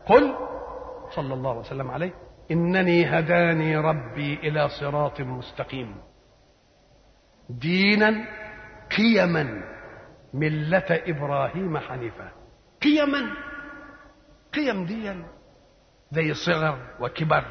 قل صلى الله وسلم عليه إنني هداني ربي إلى صراط مستقيم دينا قيما ملة إبراهيم حنيفا قيما قيم دي زي صغر وكبر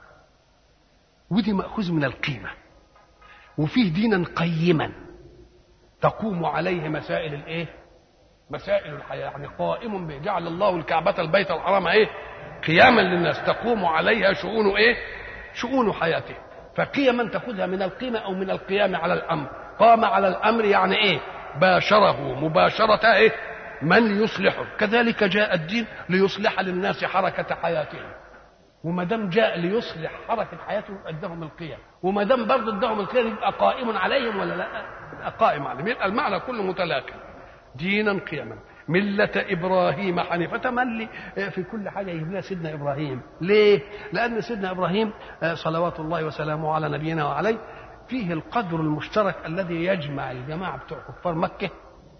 ودي مأخوذ من القيمة وفيه دينا قيما تقوم عليه مسائل الايه مسائل الحياة يعني قائم به جعل الله الكعبة البيت الحرام ايه قياما للناس تقوم عليها شؤون ايه شؤون حياته فقيما تاخذها من القيمة او من القيام على الامر قام على الامر يعني ايه باشره مباشرة ايه من يصلحه كذلك جاء الدين ليصلح للناس حركة حياتهم وما دام جاء ليصلح حركة حياتهم ادهم القيم وما دام برضه ادهم القيم يبقى قائم عليهم ولا لا؟ يبقى قائم عليهم يبقى المعنى كله متلاقي دينا قيما ملة إبراهيم حنيفة تملي في كل حاجة يجيب لنا سيدنا إبراهيم ليه؟ لأن سيدنا إبراهيم صلوات الله وسلامه على نبينا وعليه فيه القدر المشترك الذي يجمع الجماعة بتوع كفار مكة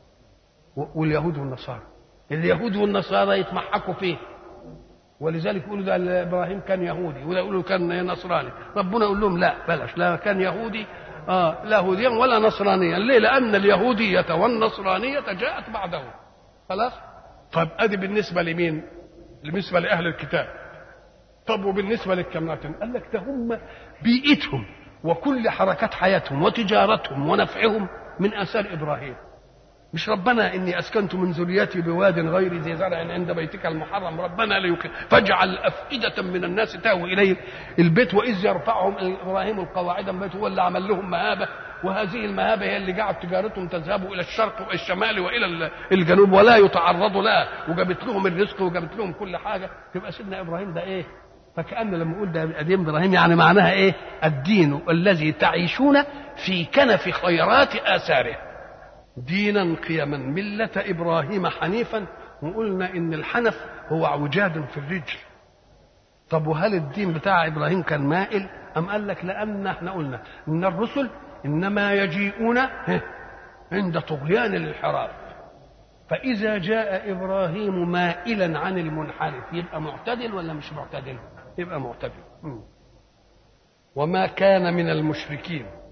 واليهود والنصارى اليهود والنصارى يتمحكوا فيه ولذلك يقولوا ده ابراهيم كان يهودي وده يقولوا كان نصراني ربنا يقول لهم لا بلاش لا كان يهودي اه لا يهوديا ولا نصرانيا ليه لان اليهوديه والنصرانيه جاءت بعده خلاص طب ادي بالنسبه لمين بالنسبه لاهل الكتاب طب وبالنسبه للكمناتين قال لك ده هم بيئتهم وكل حركات حياتهم وتجارتهم ونفعهم من اثار ابراهيم مش ربنا اني اسكنت من ذريتي بواد غير ذي زرع عند بيتك المحرم ربنا ليقيم فاجعل افئده من الناس تهوي اليه البيت واذ يرفعهم ابراهيم القواعد من بيته هو اللي عمل لهم مهابه وهذه المهابه هي اللي جعلت تجارتهم تذهب الى الشرق والى الشمال والى الجنوب ولا يتعرضوا لها وجابت لهم الرزق وجابت لهم كل حاجه يبقى سيدنا ابراهيم ده ايه؟ فكأن لما يقول ده قديم ابراهيم يعني معناها ايه؟ الدين الذي تعيشون في كنف خيرات اثاره. دينا قيما ملة إبراهيم حنيفا وقلنا إن الحنف هو عوجاد في الرجل طب وهل الدين بتاع إبراهيم كان مائل أم قال لك لأن احنا قلنا إن الرسل إنما يجيئون عند طغيان الانحراف فإذا جاء إبراهيم مائلا عن المنحرف يبقى معتدل ولا مش معتدل؟ يبقى معتدل وما كان من المشركين